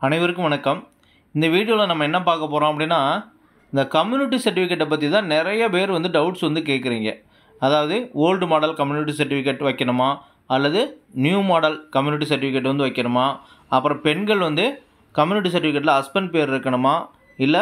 அனைவருக்கும் வணக்கம் இந்த வீடியோவில் நம்ம என்ன பார்க்க போகிறோம் அப்படின்னா இந்த கம்யூனிட்டி சர்டிஃபிகேட்டை பற்றி தான் நிறைய பேர் வந்து டவுட்ஸ் வந்து கேட்குறீங்க அதாவது ஓல்டு மாடல் கம்யூனிட்டி சர்டிஃபிகேட் வைக்கணுமா அல்லது நியூ மாடல் கம்யூனிட்டி சர்டிஃபிகேட் வந்து வைக்கணுமா அப்புறம் பெண்கள் வந்து கம்யூனிட்டி சர்டிஃபிகேட்டில் ஹஸ்பண்ட் பேர் இருக்கணுமா இல்லை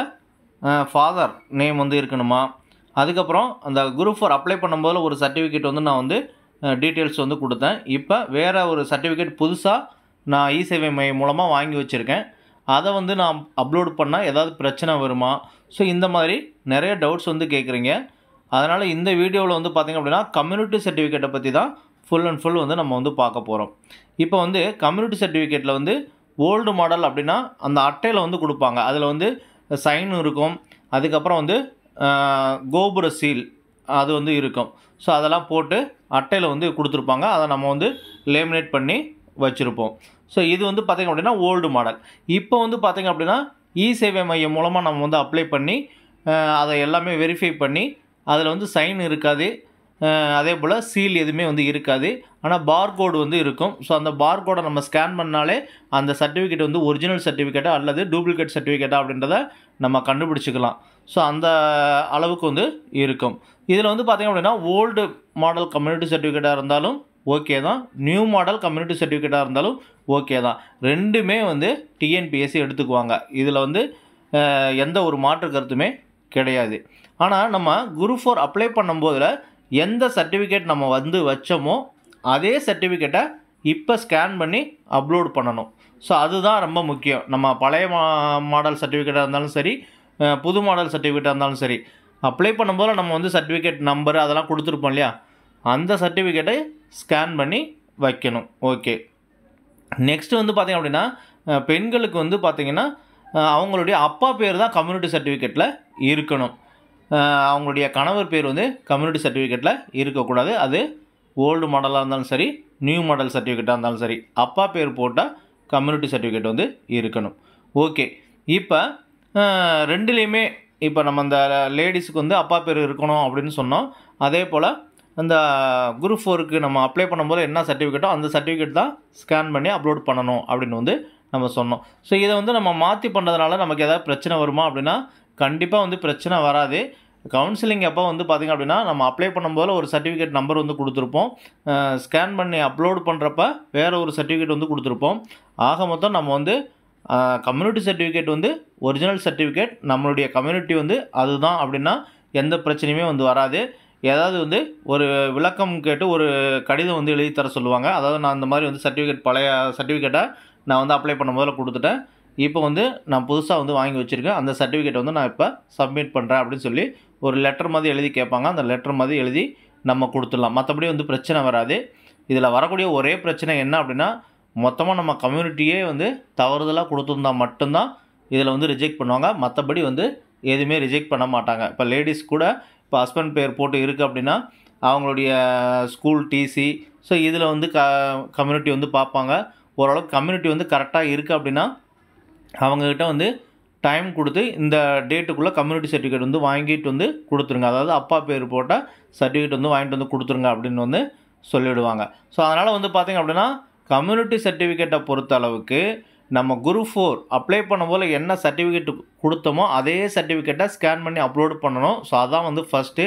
ஃபாதர் நேம் வந்து இருக்கணுமா அதுக்கப்புறம் அந்த குரூப் ஃபோர் அப்ளை பண்ணும்போது ஒரு சர்டிஃபிகேட் வந்து நான் வந்து டீட்டெயில்ஸ் வந்து கொடுத்தேன் இப்போ வேறு ஒரு சர்டிஃபிகேட் புதுசாக நான் இ சேவை மையம் மூலமாக வாங்கி வச்சுருக்கேன் அதை வந்து நான் அப்லோட் பண்ணால் ஏதாவது பிரச்சனை வருமா ஸோ இந்த மாதிரி நிறைய டவுட்ஸ் வந்து கேட்குறீங்க அதனால் இந்த வீடியோவில் வந்து பார்த்திங்க அப்படின்னா கம்யூனிட்டி சர்டிஃபிகேட்டை பற்றி தான் ஃபுல் அண்ட் ஃபுல் வந்து நம்ம வந்து பார்க்க போகிறோம் இப்போ வந்து கம்யூனிட்டி சர்டிஃபிகேட்டில் வந்து ஓல்டு மாடல் அப்படின்னா அந்த அட்டையில் வந்து கொடுப்பாங்க அதில் வந்து சைன் இருக்கும் அதுக்கப்புறம் வந்து ஆஹ், கோபுர சீல் அது வந்து இருக்கும் ஸோ அதெல்லாம் போட்டு அட்டையில் வந்து கொடுத்துருப்பாங்க அதை நம்ம வந்து லேமினேட் பண்ணி வச்சுருப்போம் ஸோ இது வந்து பார்த்திங்க அப்படின்னா ஓல்டு மாடல் இப்போ வந்து பார்த்திங்க அப்படின்னா இ சேவை மையம் மூலமாக நம்ம வந்து அப்ளை பண்ணி ஆஹ், அதை எல்லாமே வெரிஃபை பண்ணி அதில் வந்து சைன் இருக்காது ஆஹ், அதே போல் சீல் எதுவுமே வந்து இருக்காது ஆனால் பார்கோடு வந்து இருக்கும் ஸோ அந்த பார்கோடை நம்ம ஸ்கேன் பண்ணாலே அந்த சர்டிஃபிகேட் வந்து ஒரிஜினல் சர்டிஃபிகேட்டா அல்லது டூப்ளிகேட் சர்டிஃபிகேட்டா அப்படின்றத நம்ம கண்டுபிடிச்சிக்கலாம் ஸோ அந்த அளவுக்கு வந்து இருக்கும் இதில் வந்து பார்த்திங்க அப்படின்னா ஓல்டு மாடல் கம்யூனிட்டி சர்டிஃபிகேட்டாக இருந்தாலும் ஓகே தான் நியூ மாடல் கம்யூனிட்டி சர்டிஃபிகேட்டாக இருந்தாலும் ஓகே தான் ரெண்டுமே வந்து டிஎன்பிஎஸ்சி எடுத்துக்குவாங்க இதில் வந்து அஹ், எந்த ஒரு மாற்று கருத்துமே கிடையாது ஆனால் நம்ம குரு ஃபோர் அப்ளை பண்ணும்போதில் எந்த சர்டிஃபிகேட் நம்ம வந்து வச்சோமோ அதே சர்டிஃபிகேட்டை இப்போ ஸ்கேன் பண்ணி அப்லோட் பண்ணணும் ஸோ அதுதான் ரொம்ப முக்கியம் நம்ம பழைய மா மாடல் சர்டிஃபிகேட்டாக இருந்தாலும் சரி அஹ், புது மாடல் சர்டிஃபிகேட்டாக இருந்தாலும் சரி அப்ளை பண்ணும்போது நம்ம வந்து சர்டிஃபிகேட் நம்பர் அதெல்லாம் கொடுத்துருப்போம் இல்லையா அந்த சர்டிஃபிகேட்டை ஸ்கேன் பண்ணி வைக்கணும் ஓகே நெக்ஸ்ட் வந்து பார்த்திங்க அப்படின்னா அஹ், பெண்களுக்கு வந்து பார்த்திங்கன்னா அஹ், அவங்களுடைய அப்பா பேர் தான் கம்யூனிட்டி சர்டிஃபிகேட்டில் இருக்கணும் அஹ், அவங்களுடைய கணவர் பேர் வந்து கம்யூனிட்டி சர்டிஃபிகேட்டில் இருக்கக்கூடாது அது ஓல்டு மாடலாக இருந்தாலும் சரி நியூ மாடல் சர்டிஃபிகேட்டாக இருந்தாலும் சரி அப்பா பேர் போட்டால் கம்யூனிட்டி சர்டிஃபிகேட் வந்து இருக்கணும் ஓகே இப்போ அஹ், ரெண்டுலேயுமே இப்போ நம்ம அந்த லேடிஸுக்கு வந்து அப்பா பேர் இருக்கணும் அப்படின்னு சொன்னோம் அதே போல் அந்த குரூப் ஃபோருக்கு நம்ம அப்ளை பண்ணும்போது என்ன சர்டிஃபிகேட்டோ அந்த சர்டிஃபிகேட் தான் ஸ்கேன் பண்ணி அப்லோட் பண்ணணும் அப்படின்னு வந்து நம்ம சொன்னோம் ஸோ இதை வந்து நம்ம மாற்றி பண்ணுறதுனால நமக்கு ஏதாவது பிரச்சனை வருமா அப்படின்னா கண்டிப்பாக வந்து பிரச்சனை வராது கவுன்சிலிங் அப்போ வந்து பார்த்திங்க அப்படின்னா நம்ம அப்ளை பண்ணும்போது ஒரு சர்டிஃபிகேட் நம்பர் வந்து கொடுத்துருப்போம் ஸ்கேன் பண்ணி அப்லோட் பண்ணுறப்ப வேறு ஒரு சர்டிஃபிகேட் வந்து கொடுத்துருப்போம் ஆக மொத்தம் நம்ம வந்து கம்யூனிட்டி சர்டிஃபிகேட் வந்து ஒரிஜினல் சர்டிஃபிகேட் நம்மளுடைய கம்யூனிட்டி வந்து அதுதான் அப்படின்னா எந்த பிரச்சனையுமே வந்து வராது ஏதாவது வந்து ஒரு விளக்கம் கேட்டு ஒரு கடிதம் வந்து எழுதி தர சொல்லுவாங்க அதாவது நான் இந்த மாதிரி வந்து சர்டிஃபிகேட் பழைய சர்டிஃபிகேட்டை நான் வந்து அப்ளை பண்ணும் போதில் கொடுத்துட்டேன் இப்போ வந்து நான் புதுசாக வந்து வாங்கி வச்சுருக்கேன் அந்த சர்டிஃபிகேட் வந்து நான் இப்போ சப்மிட் பண்ணுறேன் அப்படின்னு சொல்லி ஒரு லெட்டர் மாதிரி எழுதி கேட்பாங்க அந்த லெட்டர் மாதிரி எழுதி நம்ம கொடுத்துடலாம் மற்றபடி வந்து பிரச்சனை வராது இதில் வரக்கூடிய ஒரே பிரச்சனை என்ன அப்படின்னா மொத்தமாக நம்ம கம்யூனிட்டியே வந்து தவறுதலாக கொடுத்துருந்தா மட்டும்தான் இதில் வந்து ரிஜெக்ட் பண்ணுவாங்க மற்றபடி வந்து எதுவுமே ரிஜெக்ட் பண்ண மாட்டாங்க இப்போ லேடிஸ் கூட இப்போ ஹஸ்பண்ட் பேர் போட்டு இருக்குது அப்படின்னா அவங்களுடைய ஸ்கூல் டிசி ஸோ இதில் வந்து க கம்யூனிட்டி வந்து பார்ப்பாங்க ஓரளவுக்கு கம்யூனிட்டி வந்து கரெக்டாக இருக்குது அப்படின்னா அவங்கக்கிட்ட வந்து டைம் கொடுத்து இந்த டேட்டுக்குள்ளே கம்யூனிட்டி சர்டிஃபிகேட் வந்து வாங்கிட்டு வந்து கொடுத்துருங்க அதாவது அப்பா பேர் போட்டால் சர்டிஃபிகேட் வந்து வாங்கிட்டு வந்து கொடுத்துருங்க அப்படின்னு வந்து சொல்லிவிடுவாங்க ஸோ அதனால் வந்து பார்த்திங்க அப்படின்னா கம்யூனிட்டி சர்டிஃபிகேட்டை பொறுத்த அளவுக்கு நம்ம குரு ஃபோர் அப்ளை பண்ணும்போது என்ன சர்டிஃபிகேட் கொடுத்தோமோ அதே சர்டிஃபிகேட்டை ஸ்கேன் பண்ணி அப்லோட் பண்ணணும் ஸோ அதான் வந்து ஃபஸ்ட்டு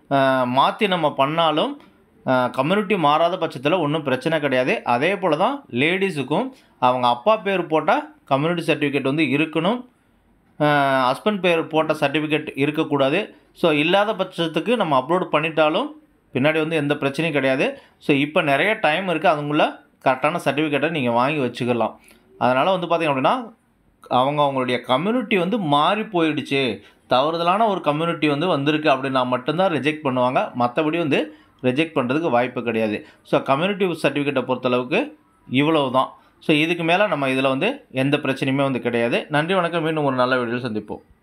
மாற்றி நம்ம பண்ணாலும் கம்யூனிட்டி மாறாத பட்சத்தில் ஒன்றும் பிரச்சனை கிடையாது அதே போல் தான் லேடிஸுக்கும் அவங்க அப்பா பேர் போட்டால் கம்யூனிட்டி சர்டிஃபிகேட் வந்து இருக்கணும் ஹஸ்பண்ட் பேர் போட்ட சர்டிஃபிகேட் இருக்கக்கூடாது ஸோ இல்லாத பட்சத்துக்கு நம்ம அப்லோட் பண்ணிட்டாலும் பின்னாடி வந்து எந்த பிரச்சனையும் கிடையாது ஸோ இப்போ நிறைய டைம் இருக்குது அதுக்குள்ளே கரெக்டான சர்டிஃபிகேட்டை நீங்கள் வாங்கி வச்சுக்கலாம் அதனால் வந்து பார்த்திங்க அப்படின்னா அவங்க அவங்களுடைய கம்யூனிட்டி வந்து மாறி போயிடுச்சு தவறுதலான ஒரு கம்யூனிட்டி வந்து வந்திருக்கு அப்படின்னா மட்டும்தான் ரிஜெக்ட் பண்ணுவாங்க மற்றபடி வந்து ரிஜெக்ட் பண்ணுறதுக்கு வாய்ப்பு கிடையாது ஸோ கம்யூனிட்டி சர்டிஃபிகேட்டை பொறுத்தளவுக்கு இவ்வளவு தான் ஸோ இதுக்கு மேலே நம்ம இதில் வந்து எந்த பிரச்சனையுமே வந்து கிடையாது நன்றி வணக்கம் மீண்டும் ஒரு நல்ல வீடியோவில் சந்திப்போம்